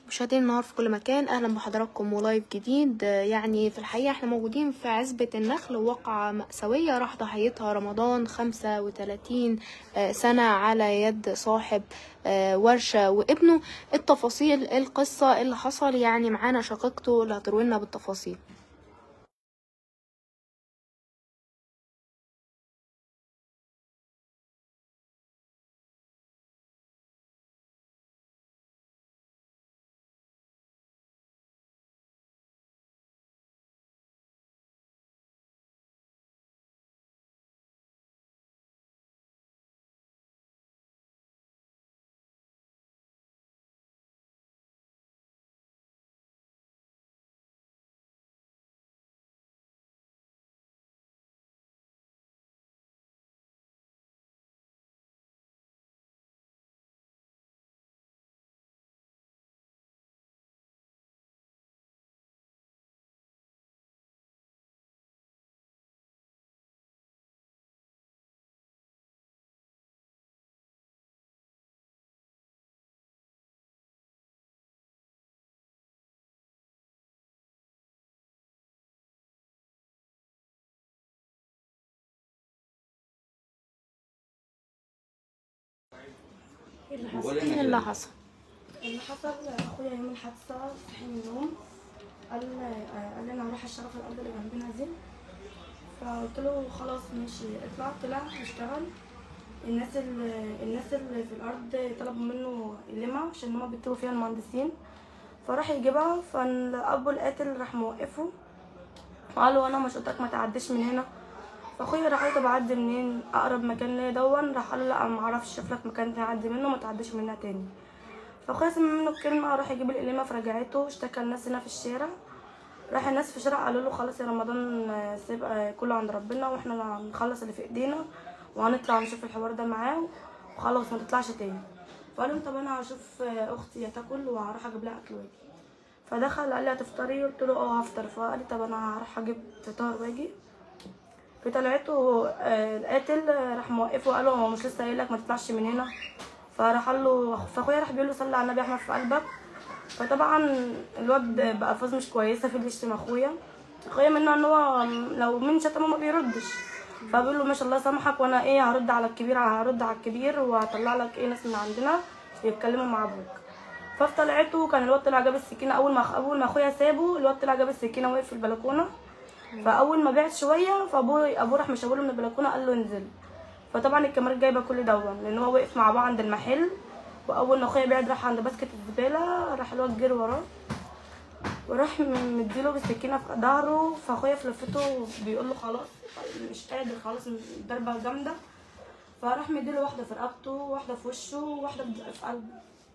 مشاهدين النهار في كل مكان اهلا بحضراتكم ولايف جديد آه، يعني في الحقيقه احنا موجودين في عزبه النخل وقعه ماساويه راح ضحيتها رمضان 35 آه، سنه على يد صاحب آه، ورشه وابنه التفاصيل القصه اللي حصل يعني معانا شقيقته اللي هتروي لنا بالتفاصيل ايه اللي ولا حصل؟ ايه اللي حصل اللي حصل اخويا يوم الحادثه صحي من النوم قال آه، قال لي انا هروح اشتغل في الارض اللي جنبنا دي فقلت له خلاص ماشي اطلع طلع اشتغل الناس اللي الناس اللي في الارض طلبوا منه يلمها عشان هما بيكتبوا فيها المهندسين فراح يجيبها فالاب القاتل راح موقفه وقال له انا مش قلتلك ما تعديش من هنا فاخويا راح قال له طب اعدي منين اقرب مكان ليا دون راح قال له لا ما اعرفش اشوف لك مكان تعدي منه ما تعديش منها تاني فاخويا سمع منه الكلمه راح يجيب القليمه فرجعته اشتكى الناس هنا في الشارع راح الناس في الشارع قالوا له خلاص يا رمضان آه، سيب آه، كله عند ربنا واحنا هنخلص اللي في ايدينا وهنطلع نشوف الحوار ده معاه وخلاص ما تطلعش تاني فقال لهم طب انا هشوف آه، اختي تاكل وهروح اجيب لها اكل واجي فدخل قال لي هتفطري قلت له اه هفطر فقال لي طب انا هروح اجيب فطار واجي في طلعته آه، القاتل آه، راح موقفه وقال له هو مش لسه قايل لك ما تطلعش من هنا فراح قال له فاخويا راح بيقول له صلي على النبي احمد في قلبك فطبعا الواد بألفاظ مش كويسه في اللي يشتم اخويا اخويا منه ان هو لو مين شتمه ما بيردش فبيقول له ما شاء الله يسامحك وانا ايه هرد على الكبير هرد على الكبير وهطلع لك ايه ناس من عندنا يتكلموا مع ابوك ففي طلعته كان الواد طلع جاب السكينه اول ما اول ما اخويا سابه الواد طلع جاب السكينه وقف في البلكونه فاول ما بعد شويه فابوه ابوه راح مشاوله من البلكونه قال له انزل فطبعا الكاميرات جايبه كل دون لان هو وقف مع ابوه عند المحل واول ما اخويا بعد راح عند باسكت الزباله راح الواد جري وراه وراح م- مديله بالسكينه في ظهره فاخويا في لفته بيقول له خلاص مش قادر خلاص ضربه جامده فراح مديله واحده في رقبته واحده في وشه وواحده في قلبه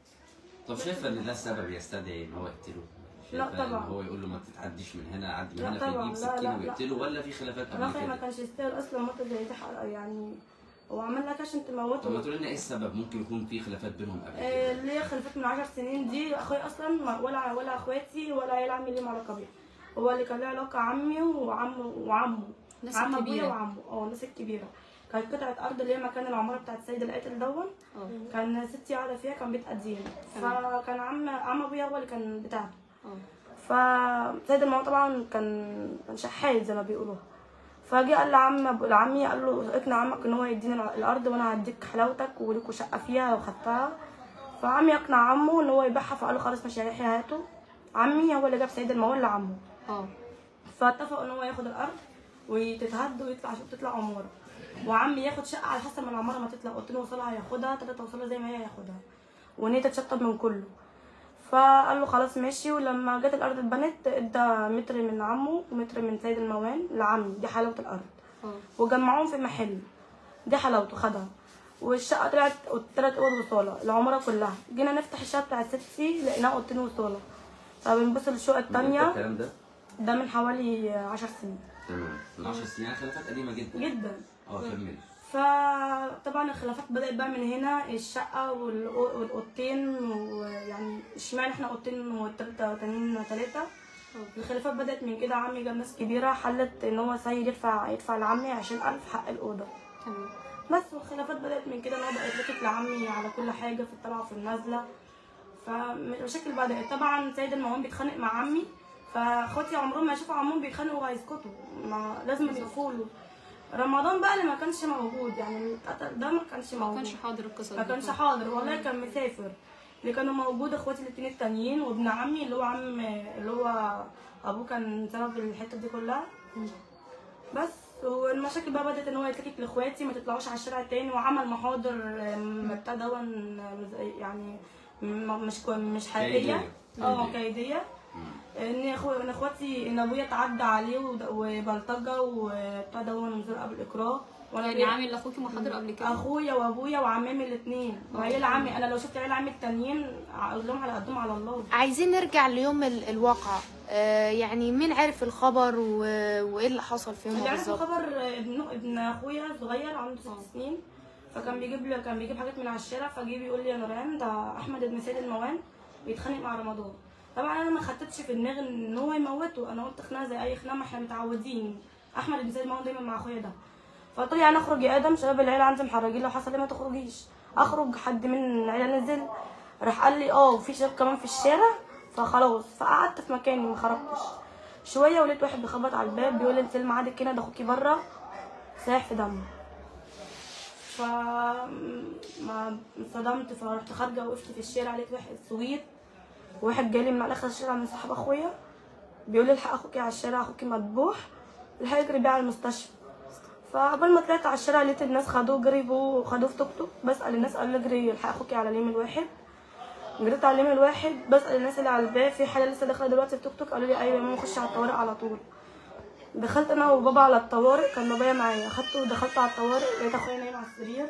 طب شايفه ان ده السبب يستدعي ان هو يقتله؟ لا شايفة إن طبعا. هو يقول له ما تتعديش من هنا عدي من لا هنا طبعا، فيجيب لا، سكينه لا، لا. ويقتله ولا في خلافات انا قبل اخويا ما كده؟ كانش يستاهل اصلا موت زي ده حق- يعني هو عمل لك عشان طب ما تموته تقول لنا ايه السبب ممكن يكون في خلافات بينهم قبل آه، كده؟ اللي هي خلفت من عشر سنين دي اخويا اصلا ما- ولا ولا اخواتي ولا عيال عمي ليهم علاقه بيها هو اللي كان له علاقه عمي وعمه وعمه الناس عم ابويا الكبيرة. وعمه اه الناس الكبيره كانت قطعه ارض اللي هي مكان العماره بتاعت السيد القاتل دون اه كان ستي قاعده فيها كان بيت قديم فكان عم عم ابويا هو اللي كان بتاعته اه فسيد الماما طبعا كان كان شحات زي ما بيقولوا فجه قال لعم أبو- لعمي قال له اقنع عمك ان هو يديني الع- الارض وانا هديك حلاوتك وليكوا شقه فيها لو خدتها فعمي اقنع عمه ان هو يبيعها فقال له خلاص ماشي يا يحيى هاته عمي هو اللي جاب سيد الموال لعمه اه فاتفقوا ان هو ياخد الارض وتتهد ويطلع تطلع عماره وعمي ياخد شقه على حسب ما العماره ما تطلع اوضتين وصلها هياخدها تلاته وصلها زي ما هي هياخدها وان هي تتشطب من كله فقال له خلاص ماشي ولما جت الارض اتبنت ادى متر من عمه ومتر من سيد الموال لعمي دي حلاوه الارض اه وجمعوهم في محل دي حلاوته خدها والشقه طلعت تلات اوض وصاله العماره كلها جينا نفتح الشقه بتاعت ستي لقيناها اوضتين وصاله فبنبص للشقه امتى التانيه الكلام ده؟ ده من حوالي عشر سنين تمام من 10 سنين يعني خلافات قديمه جدا جدا اه كمل فطبعا الخلافات بدأت بقى من هنا الشقة والأو- والأوضتين ويعني اشمعنى احنا أوضتين والتالتة تانيين تلاتة الخلافات بدأت من كده عمي جاب ناس كبيرة حلت إن هو سيد يدفع يدفع لعمي عشرين ألف حق الأوضة تمام بس والخلافات بدأت من كده إن هو بقى يتلكك لعمي على كل حاجة في الطلعة وفي النازلة فالمشاكل بدات طبعا سيد الموان بيتخانق مع عمي فاخواتي عمرهم ما يشوفوا عمهم بيتخانقوا وهيسكتوا ما لازم يقفوا له رمضان بقى اللي ما كانش موجود يعني اللي اتقتل ده ما كانش ما موجود كانش حاضر القصه ما دي. كانش حاضر والله كان مسافر اللي كانوا موجود اخواتي الاتنين التانيين وابن عمي اللي هو عم اللي هو ابوه كان سبب الحته دي كلها بس والمشاكل بقى بدات ان هو يتلكك لاخواتي ما تطلعوش على الشارع تاني وعمل محاضر آم، بتاع دون آم، يعني م- مش كو- مش حقيقيه كيدية. اه كيدية. كيديه ان اخو ان اخواتي ان ابويا اتعدى عليه ود- وبلطجه وبتاع دون نزور قبل اكراه وانا يعني بي- عامل لاخوكي محاضر قبل كده اخويا وابويا وعمامي الاثنين وعيال عمي انا لو شفت عيال عمي التانيين اقول لهم على قدهم على الله عايزين نرجع ليوم ال- الواقعة آه يعني مين عرف الخبر و... وايه اللي حصل في يومه اللي عرف بالظبط خبر ابن ابن اخويا صغير عنده ست سنين فكان بيجيب لي كان بيجيب حاجات من على الشارع فجه بيقول لي يا نوران ده احمد ابن سيد الموان بيتخانق مع رمضان طبعا انا ما خدتش في دماغي ان هو يموته انا قلت خناقه زي اي خناقه ما احنا متعودين احمد ابن سيد الموان دايما مع اخويا ده فقلت له يعني اخرج يا ادم شباب العيله عندي محرجين لو حصل ايه ما تخرجيش اخرج حد من العيله نزل راح قال لي اه في شباب كمان في الشارع فخلاص فقعدت في مكاني ما خرجتش شويه ولقيت واحد بيخبط على الباب بيقول لي انت اللي معادك هنا ده اخوكي بره سايح في دمه ف ما انصدمت فرحت خارجه وقفت في الشارع لقيت واحد سويت وواحد جالي من على اخر الشارع من صاحب اخويا بيقول لي الحق اخوكي على الشارع اخوكي مذبوح الحق اجري بيه على المستشفى فقبل ما طلعت على الشارع لقيت الناس خدوه جري بيه خدوه في توك توك بسال الناس قالوا لي اجري الحق اخوكي على اليمين الواحد جريت على اليمين الواحد بسال الناس اللي على الباب في حاله لسه داخله دلوقتي في توك توك قالوا لي ايوه يا ماما خش على الطوارئ على طول دخلت انا وبابا على الطوارئ كان بابايا معايا اخدته ودخلت على الطوارئ لقيت اخويا نايم على السرير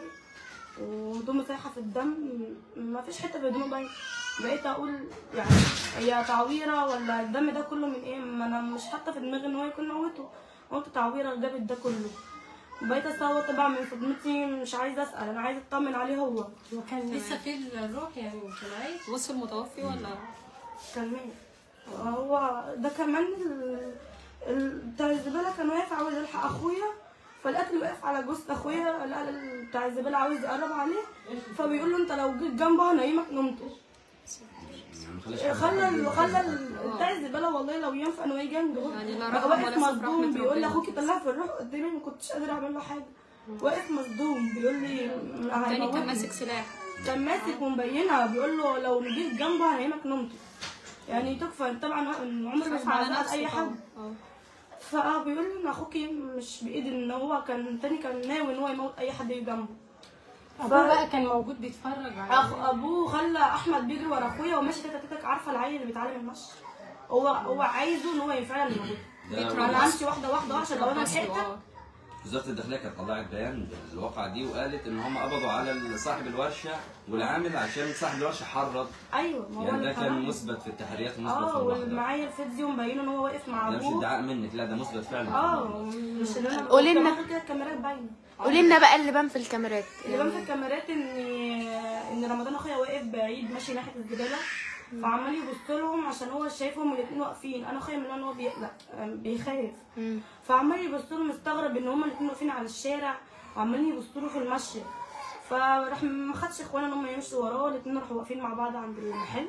وهدومه سايحه في الدم ما فيش حته في هدومه باينه بقيت اقول يعني هي تعويره ولا الدم ده كله من ايه ما انا مش حاطه في دماغي ان هو يكون موته قلت تعويره جابت ده كله بقيت اصوت طبعا من صدمتي مش عايزه اسال انا عايزه اطمن عليه هو وكان لسه في الروح يعني كان عايش وصل متوفي ولا كان ميت هو ده كمان ال- ال- بتاع الزباله كان واقف عاوز يلحق اخويا فالقتل واقف على جثه اخويا لقى ال- بتاع الزباله عاوز يقرب عليه فبيقول له انت لو جيت جنبه هنيمك نمته يعني ما خلاش حد خلى ال- يقول خلى ال- بتاع الزباله والله لو ينفع انه يجي جنبه يعني لا بقى رحم واقف ولا سوء مصدوم رحمة بيقول لي ربنا. اخوكي طلع في الروح قدامي ما كنتش قادره اعمل له حاجه واقف مصدوم بيقول لي تاني كان هيموتني. ماسك سلاح كان ماسك ومبينها بيقول له لو جيت جنبه هنيمك نمته يعني تكفى طبعا عمري مش خاف على بعزقها نفسه اي حد طبعاً. اه فبيقول لي ان اخوكي مش بايد ان هو كان تاني كان ناوي ان هو يموت اي حد يجي جنبه ابوه بقى كان موجود بيتفرج على أخ ابوه خلى احمد بيجري ورا اخويا وماشي تاتا تاتك عارفه العيل اللي بيتعلم المشي هو هو عايزه ان هو فعلا موجود ده انا همشي واحده واحده عشان لو انا بس لحقتك اه وزاره الداخليه كانت طلعت بيان بالواقعه دي وقالت ان هم قبضوا على صاحب الورشه والعامل عشان صاحب الورشه حرض ايوه ما هو يعني ده اللي كان حرام. مثبت في التحريات ومثبت في اه المحضر ومعايا الفيديو مبينه ان هو واقف مع ده مش ابوه ادعاء منك لا ده مثبت فعلا اه مش ان انا قولي لنا. وكمان كده الكاميرات باينه قولي لنا بقى اللي بان في الكاميرات اللي بان في الكاميرات ان ان رمضان اخويا واقف بعيد ماشي ناحيه الزباله فعمال يبص لهم عشان هو شايفهم الاثنين واقفين انا اخويا من ان هو بيقلق آم، بيخاف مم. فعمال يبص لهم مستغرب ان هما الاثنين واقفين على الشارع وعمالين يبصوا له في المشي فراح ما خدش اخوانا ان هم يمشوا وراه الاثنين راحوا واقفين مع بعض عند المحل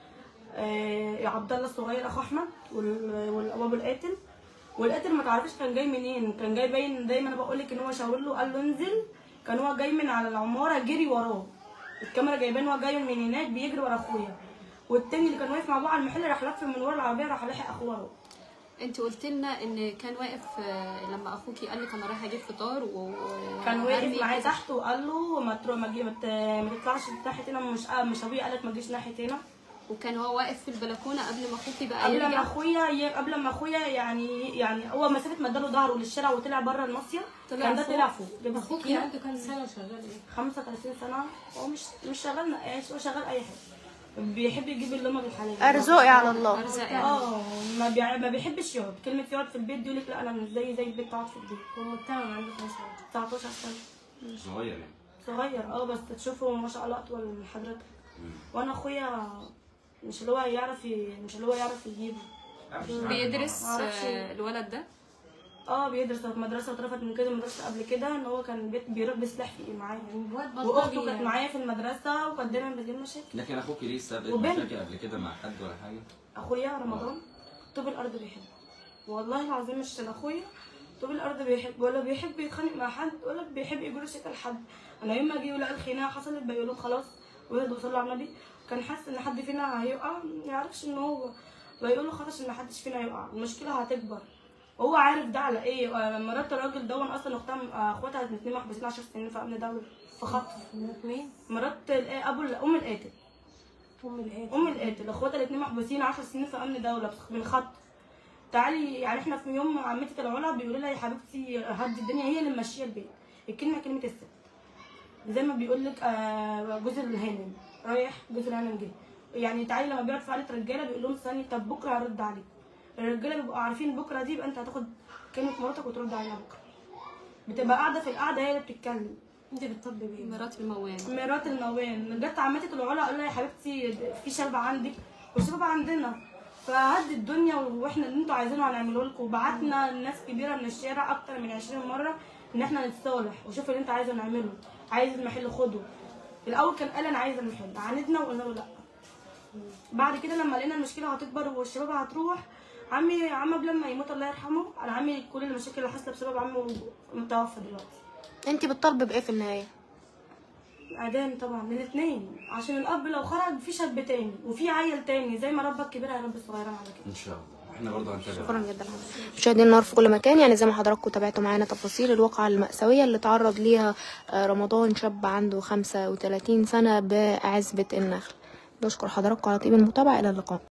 آه عبد الله الصغير اخو احمد وال- وال- وابو القاتل والقاتل ما تعرفش كان جاي منين كان جاي باين دايما انا بقول لك ان هو شاور له قال له انزل كان هو جاي من على العماره جري وراه الكاميرا جايبين هو جاي من هناك بيجري ورا اخويا والتاني اللي كان واقف مع ابوه على المحل راح لف من ورا العربيه راح لاحق اخوه وراه انت قلت لنا ان كان واقف آه، لما اخوكي قال لك انا رايح اجيب فطار و كان وهرمي واقف معاه كده. تحت وقال له ما تروح ما تجي- ما ت- ما تطلعش ناحيه هنا مش آه مش ابويا قالك ما تجيش ناحيه هنا وكان هو واقف في البلكونه قبل ما اخوكي بقى قبل ما يرجع اخويا ي- قبل ما اخويا يعني يعني هو مسافه ما اداله ظهره للشارع وطلع بره المصيف طلع كان ده فوق. طلع فوق جاب اخوك السكينة. عنده كام سنه وشغال ايه؟ 35 سنه هو مش مش شغال يعني هو شغال اي حاجه بيحب يجيب اللقمه بالحلال ارزقي على الله ارزاق يعني اه ما, بيع... ما بيحبش يقعد كلمه يقعد في البيت دي يقول لك لا انا مش زي زي البيت اقعد في البيت هو بتاعه عنده كام سنه؟ 19 سنه صغير يعني صغير اه بس تشوفه ما شاء الله اطول من حضرتك وانا اخويا مش اللي هو يعرف ي... مش اللي هو يعرف يجيبه بيدرس معرفش. آه، الولد ده اه بيدرس في مدرسه واترفض من كده مدرسه قبل كده ان هو كان بيت- بيروح بسلاح في معايا الواد واخته بلطجي كانت معايا في المدرسه وكانت دايما بتجيب مشاكل لكن اخوك ليه سابق وبنت. مشاكل قبل كده مع حد ولا حاجه؟ اخويا رمضان طوب الارض بيحب والله العظيم مش عشان اخويا طوب الارض بيحب ولا بيحب يتخانق مع حد ولا بيحب يجر شكل حد انا يوم ما جه ولقى الخناقه حصلت بيقولوا خلاص ويهدوا وصلوا على النبي كان حاسس ان حد فينا هيقع ما يعرفش ان هو بيقولوا خلاص ان محدش فينا يقع المشكله هتكبر وهو عارف ده على ايه آه، مرات الراجل دون اصلا اختها آه، اخواتها الاثنين محبوسين 10 سنين في امن دوله في خطف مين؟ مرات ال- ابو ال- ام القاتل ام العيد ام القاتل اخواتها الاثنين محبوسين 10 سنين في امن دوله من خط تعالي يعني احنا في يوم عمتي العلا بيقولوا لها يا حبيبتي هدي الدنيا هي اللي ماشيه البيت الكلمه كلمه الست زي ما بيقول لك آه، جوز الهانم رايح جوز الهانم جه يعني تعالي لما بيقعد في قعده رجاله بيقول لهم استني طب بكره هرد عليك الرجاله بيبقوا عارفين بكره دي يبقى انت هتاخد كلمه مراتك وترد عليها بكره بتبقى قاعده في القعده هي اللي بتتكلم انت بتطبي بيه مرات الموال مرات الموان جت عمتي العلا قال لها يا حبيبتي في شباب عندك وشباب عندنا فهدي الدنيا واحنا اللي انتوا عايزينه هنعمله لكم وبعتنا ناس كبيره من الشارع اكتر من 20 مره ان احنا نتصالح وشوف اللي انت عايزه نعمله عايز المحل خده الاول كان قال انا عايز المحل عاندنا وقلنا له لا بعد كده لما لقينا المشكله هتكبر والشباب هتروح عمي عم قبل ما يموت الله يرحمه انا عمي كل المشاكل اللي حصلت بسبب عمي متوفى دلوقتي انت بتطالبي بايه في النهايه اعدام طبعا للاثنين عشان الاب لو خرج في شاب تاني وفي عيل تاني زي ما ربى الكبير هيربي الصغيره على كده ان شاء الله احنا برضه هنتابع شكرا جدا لحضرتك مشاهدينا النهار في كل مكان يعني زي ما حضراتكم تابعتوا معانا تفاصيل الواقعة المأساوية اللي تعرض ليها آه، رمضان شاب عنده 35 سنة بعزبة النخل نشكر حضراتكم على طيب المتابعة إلى اللقاء